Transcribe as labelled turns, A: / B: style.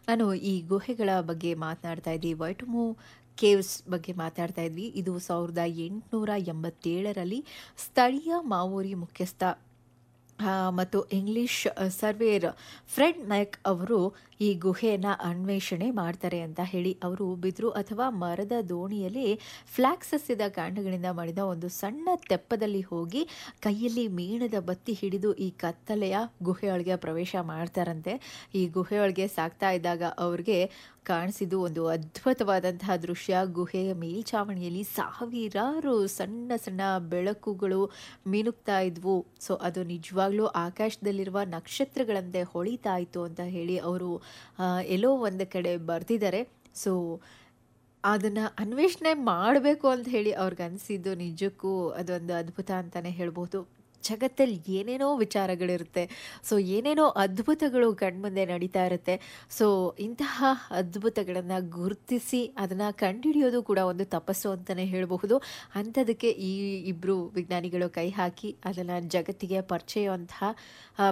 A: ನಾನು ಈ ಗುಹೆಗಳ ಬಗ್ಗೆ ಮಾತನಾಡ್ತಾ ಇದ್ವಿ ವೈಟಮೋ ಕೇವ್ಸ್ ಬಗ್ಗೆ ಮಾತಾಡ್ತಾ ಇದ್ವಿ ಇದು ಸಾವಿರದ ಎಂಟುನೂರ ಎಂಬತ್ತೇಳರಲ್ಲಿ ಸ್ಥಳೀಯ ಮಾವೋರಿ ಮುಖ್ಯಸ್ಥ ಆ, ಮತ್ತು ಇಂಗ್ಲಿಷ್ ಸರ್ವೇರ್ ಫ್ರೆಡ್ ಮ್ಯಾಕ್ ಅವರು ಈ ಗುಹೆಯನ್ನು ಅನ್ವೇಷಣೆ ಮಾಡ್ತಾರೆ ಅಂತ ಹೇಳಿ ಅವರು ಬಿದಿರು ಅಥವಾ ಮರದ ದೋಣಿಯಲ್ಲಿ ಫ್ಲಾಕ್ಸ್ ಸಸ್ಯದ ಕಾಂಡಗಳಿಂದ ಮಾಡಿದ ಒಂದು ಸಣ್ಣ ತೆಪ್ಪದಲ್ಲಿ ಹೋಗಿ ಕೈಯಲ್ಲಿ ಮೇಣದ ಬತ್ತಿ ಹಿಡಿದು ಈ ಕತ್ತಲೆಯ ಗುಹೆಯೊಳಗೆ ಪ್ರವೇಶ ಮಾಡ್ತಾರಂತೆ ಈ ಗುಹೆಯೊಳಗೆ ಸಾಗ್ತಾ ಇದ್ದಾಗ ಅವ್ರಿಗೆ ಕಾಣಿಸಿದ್ದು ಒಂದು ಅದ್ಭುತವಾದಂತಹ ದೃಶ್ಯ ಗುಹೆಯ ಮೇಲ್ಛಾವಣಿಯಲ್ಲಿ ಸಾವಿರಾರು ಸಣ್ಣ ಸಣ್ಣ ಬೆಳಕುಗಳು ಮಿನುಗ್ತಾ ಇದ್ವು ಸೊ ಅದು ನಿಜವಾಗ್ಲೂ ಆಕಾಶದಲ್ಲಿರುವ ನಕ್ಷತ್ರಗಳಂತೆ ಹೊಳಿತಾ ಇತ್ತು ಅಂತ ಹೇಳಿ ಅವರು ಎಲ್ಲೋ ಒಂದು ಕಡೆ ಬರ್ತಿದ್ದಾರೆ ಸೊ ಅದನ್ನು ಅನ್ವೇಷಣೆ ಮಾಡಬೇಕು ಅಂತ ಹೇಳಿ ಅವ್ರಿಗೆ ಅನಿಸಿದ್ದು ನಿಜಕ್ಕೂ ಅದೊಂದು ಅದ್ಭುತ ಅಂತಲೇ ಹೇಳ್ಬೋದು ಜಗತ್ತಲ್ಲಿ ಏನೇನೋ ವಿಚಾರಗಳಿರುತ್ತೆ ಸೊ ಏನೇನೋ ಅದ್ಭುತಗಳು ಕಣ್ಮುಂದೆ ನಡೀತಾ ಇರುತ್ತೆ ಸೊ ಇಂತಹ ಅದ್ಭುತಗಳನ್ನು ಗುರುತಿಸಿ ಅದನ್ನು ಕಂಡುಹಿಡಿಯೋದು ಕೂಡ ಒಂದು ತಪಸ್ಸು ಅಂತಲೇ ಹೇಳಬಹುದು ಅಂಥದಕ್ಕೆ ಈ ಇಬ್ಬರು ವಿಜ್ಞಾನಿಗಳು ಕೈ ಹಾಕಿ ಅದನ್ನು ಜಗತ್ತಿಗೆ ಪರಿಚಯುವಂತಹ